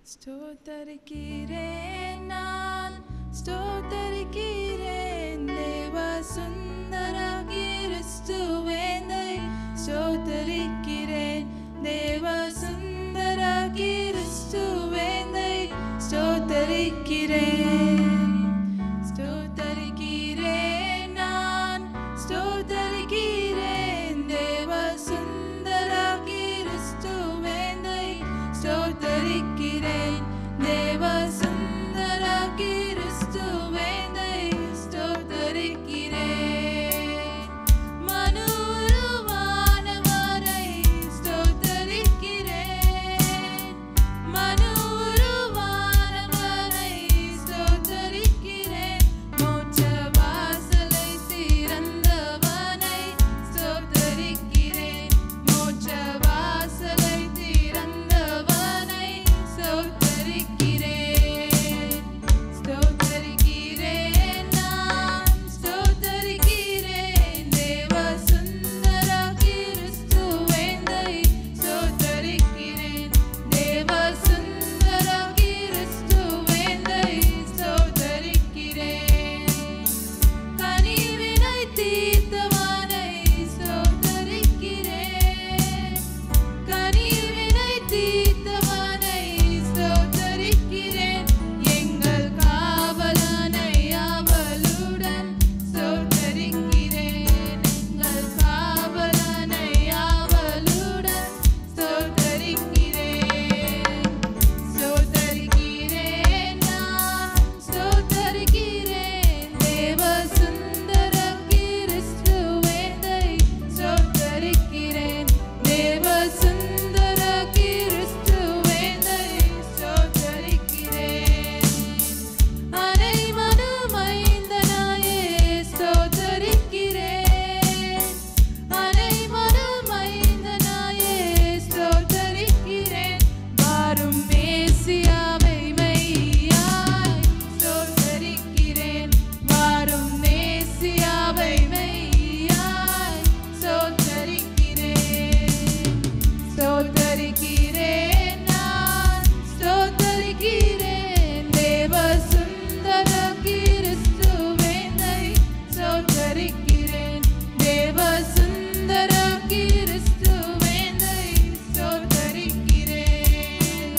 ஸ்தோத்தரிக்கிறேன் நான் ஸ்தோத்தரிக்கிறேன் தேவ சுந்தர கிறிஸ்துவேந்தை ஸ்தோத்தரிக்கிறேன் தேவ சுந்தர கிறிஸ்துவேந்தை ஸ்தோத்தரிக்கிறேன் ஸ்தோத்தரிக்கிறேன் நான் ஸ்தோத்தரிக்கிறேன் தேவ சுந்தர கிறிஸ்துவேந்தை ஸ்தோத்தரிக்கிறேன் தேவ சுந்தர கிறிஸ்துவேந்தை ஸ்தோத்தரிக்கிறேன் மனுருவானவரை ஸ்தோத்தரிக்கிறேன் மனுருவானவரை ஸ்தோத்தரிக்கிறேன் மோட்ச வாசலை திறந்தவனை ஸ்தோத்தரிக்கிறேன் மோட்ச வாசலை திறந்தவனை ஸ்தோத்தரிக்கிறேன் ஸ்தோத்தரிக்கிறேன் நான் ஸ்தோத்தரிக்கிறேன் தேவ சுந்தர கிறிஸ்துவேந்தை ஸ்தோத்தரிக்கிறேன் தேவ சுந்தர கிறிஸ்துவேந்தை ஸ்தோத்தரிக்கிறேன் கனிவினை தீர்த்தவனை ஸ்தோத்தரிக்கிறேன் கனிவினை தீர்த்தவனை ஸ்தோத்தரிக்கிறேன் எங்கள் காவலனை அவளுடன் ஸ்தோத்தரிக்கிறேன் எங்கள் காவலனை அவளுடன் ஸ்தோத்தரிக்கிறேன் ஸ்தோத்தரிக்கிறேன் நான் ஸ்தோத்தரிக்கிறேன் தேவ சுந்தர கிறிஸ்துவேந்தை ஸ்தோத்தரிக்கிறேன் தேவ சுந்தர கிறிஸ்துவேந்தை ஸ்தோத்தரிக்கிறேன் அனைவனும் ஐந்தனாயே ஸ்தோத்தரிக்கிறேன் அனைவனும் ஐந்தனாயே ஸ்தோத்தரிக்கிறேன் வாரும் மேசியாவை மெய்யாய் ஸ்தோத்தரிக்கிறேன் வாரும் மேசியாவை மெய்யாய் ஸ்தோத்தரிக்கிறேன் ஸ்தோத்தரிக்கிறேன் நான் ஸ்தோத்தரிக்கிறேன் தேவ சுந்தர கிறிஸ்துவேந்தை ஸ்தோத்தரிக்கிறேன் தேவ சுந்தர கிறிஸ்துவேந்தை ஸ்தோத்தரிக்கிறேன்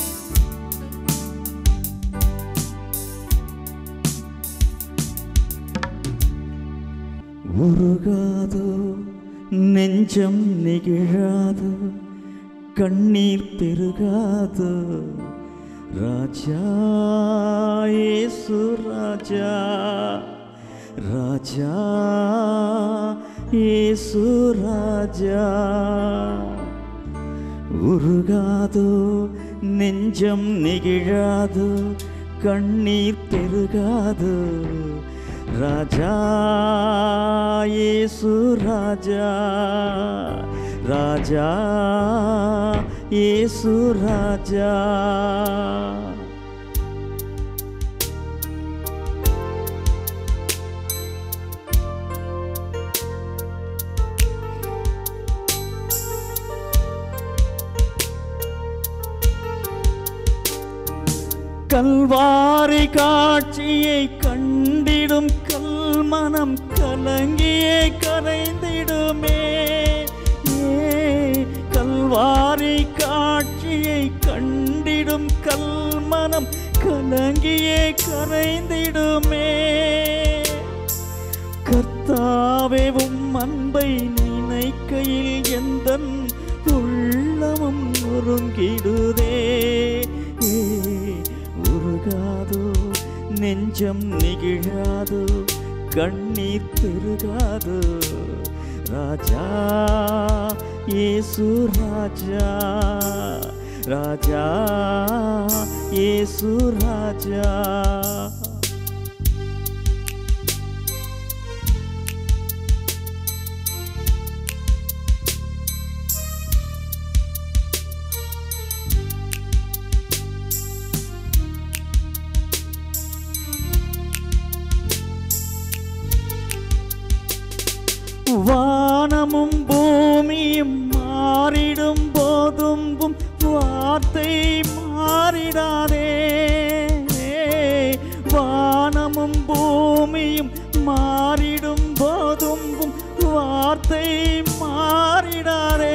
உருகாதோ நெஞ்சம் நெகிழாதோ கண்ணீர் பெருகாதோ ராஜா ஏசு ராஜா ராஜா ஏசு ராஜா உருகாதோ நெஞ்சம் நெகிழாதோ கண்ணீர் பெருகாதோ ராஜா ஏசு ராஜா ராஜா ஏசு ராஜா கல்வாரி காட்சியை கண்டிடும் கல்மனம் கலங்கியே கரைந்திடுமே ஏ கல்வாரி காட்சியை கண்டிடும் கல்மனம் கலங்கியே கரைந்திடுமே கர்த்தாவே உம் அன்பை நினைக்கையில் எந்தன் உள்ளமும் நொறுங்கிடுதே ஏ, உருகாதோ நெஞ்சம் நெகிழாதோ கண்ணீர் பெருகாதோ ராஜா ஏசு ராஜா ராஜா ஏசு ராஜா வானமும் பூமியும் மாறிடும் போதும் உம் வார்த்தை மாறிடாதே வார்த்தை மாறிடாரே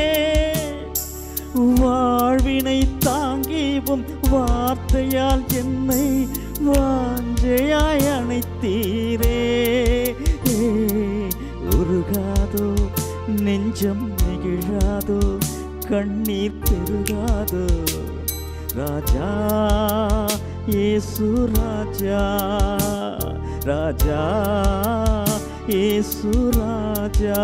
வாழ்வினை தாங்கிவும் வார்த்தையால் என்னை வாஞ்சையாய் அணைத்தீரே ஏ, உருகாதோ நெஞ்சம் நெகிழாதோ கண்ணீர் பெருகாதோ ராஜா ஏசு ராஜா ராஜா ஏசு ராஜா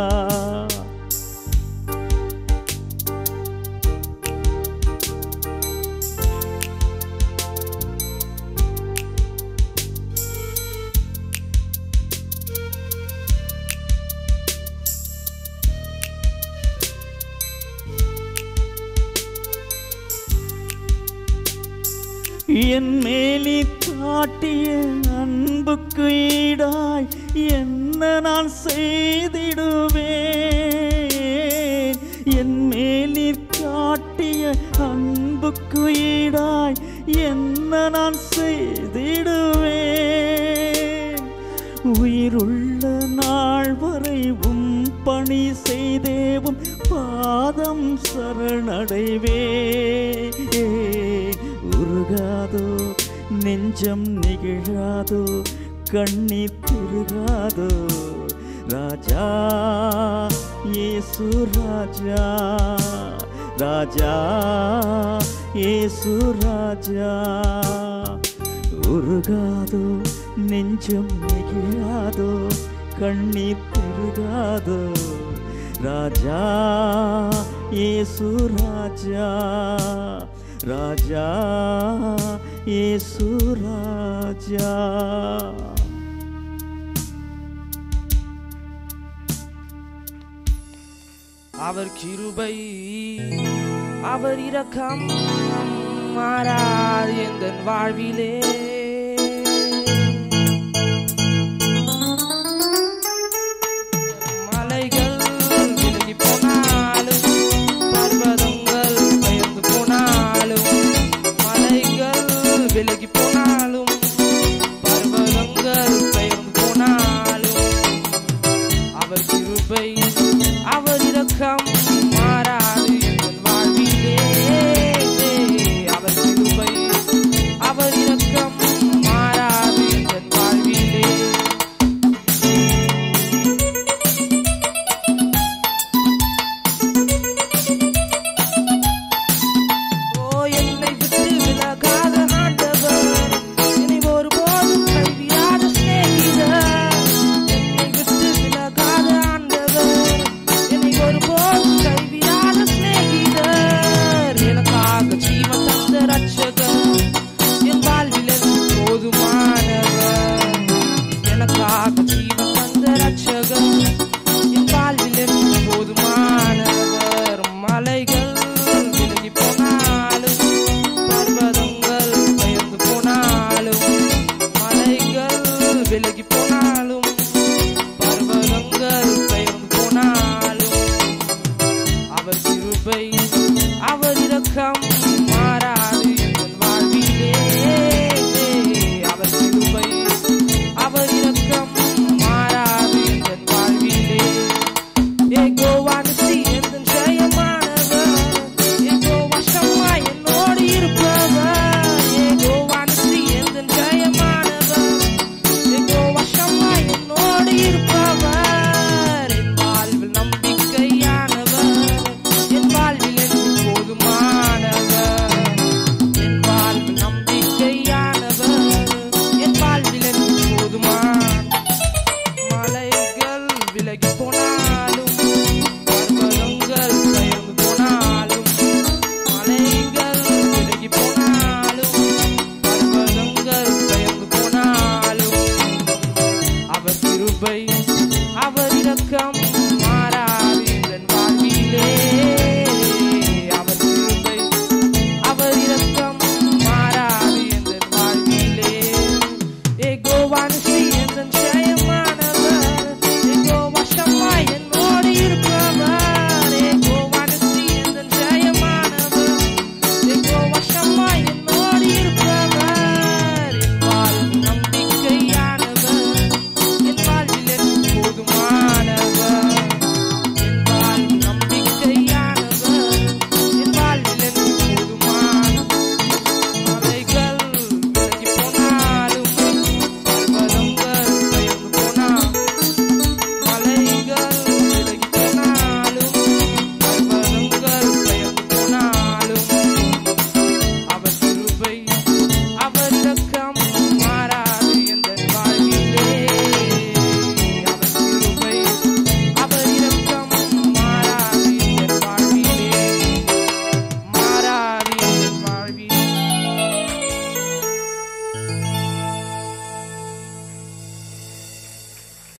என் மேலி காட்டிய அன்புக்கு ஈடாய் என்ன நான் செய்திடுவேன் என் மேலிற் காட்டிய அன்புக்கு ஈடாய் என்ன நான் செய்திடுவேன் உயிருள்ள நாள் வரை உம் பணி செய்தேவும் பாதம் சரணடைவே உருகாதோ நெஞ்சம் நெகிழாதோ கண்ணீர் திருகாதோ ராஜா ஏசு ராஜா ராஜா ஏசு ராஜா உருகாதோ நெஞ்சம் நெகிழாதோ கண்ணீர் பெருகாதோ ராஜா ஏசு ராஜா ராஜா ஏசு ராஜா அவர் கிருபை அவர் இரக்கம் மாறாது எந்த வாழ்விலே